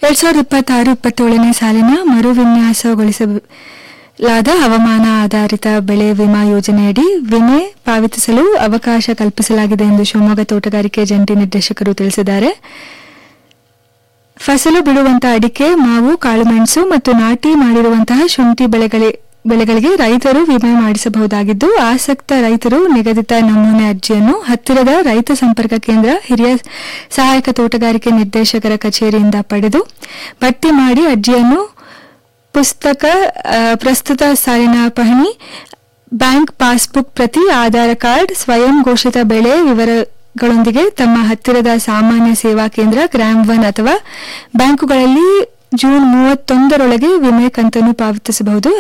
ಎರಡ್ ಸಾವಿರದ ಇಪ್ಪತ್ತಾರು ಇಪ್ಪತ್ತೇಳನೇ ಸಾಲಿನ ಮರು ವಿನ್ಯಾಸಗೊಳಿಸಲಾದ ಹವಾಮಾನ ಆಧಾರಿತ ಬೆಳೆ ವಿಮಾ ಯೋಜನೆಯಡಿ ವಿಮೆ ಪಾವತಿಸಲು ಅವಕಾಶ ಕಲ್ಪಿಸಲಾಗಿದೆ ಎಂದು ಶಿವಮೊಗ್ಗ ತೋಟಗಾರಿಕೆ ಜಂಟಿ ನಿರ್ದೇಶಕರು ತಿಳಿಸಿದ್ದಾರೆ ಫಸಲು ಬಿಡುವಂತಹ ಅಡಿಕೆ ಮಾವು ಕಾಳುಮೆಣಸು ಮತ್ತು ನಾಟಿ ಮಾಡಿರುವಂತಹ ಶುಂಠಿ ಬೆಳೆಗಳಿ ಬೆಳೆಗಳಿಗೆ ರೈತರು ವಿಮೆ ಮಾಡಿಸಬಹುದಾಗಿದ್ದು ಆಸಕ್ತ ರೈತರು ನಿಗದಿತ ನಮೂನೆ ಅರ್ಜಿಯನ್ನು ಹತ್ತಿರದ ರೈತ ಸಂಪರ್ಕ ಕೇಂದ್ರ ಹಿರಿಯ ಸಹಾಯಕ ತೋಟಗಾರಿಕೆ ನಿರ್ದೇಶಕರ ಕಚೇರಿಯಿಂದ ಪಡೆದು ಭರ್ತಿ ಮಾಡಿ ಅರ್ಜಿಯನ್ನು ಪುಸ್ತಕ ಆ, ಪ್ರಸ್ತುತ ಸಾಲಿನ ಪಹಣಿ ಬ್ಯಾಂಕ್ ಪಾಸ್ಬುಕ್ ಪ್ರತಿ ಆಧಾರ್ ಕಾರ್ಡ್ ಸ್ವಯಂ ಘೋಷಿತ ಬೆಳೆ ವಿವರಗಳೊಂದಿಗೆ ತಮ್ಮ ಹತ್ತಿರದ ಸಾಮಾನ್ಯ ಸೇವಾ ಕೇಂದ್ರ ಗ್ರಾಮ್ ಒನ್ ಅಥವಾ ಬ್ಯಾಂಕುಗಳಲ್ಲಿ ಜೂನ್ ಮೂವತ್ತೊಂದರೊಳಗೆ ವಿಮೆ ಕಂತನ್ನು ಪಾವತಿಸಬಹುದು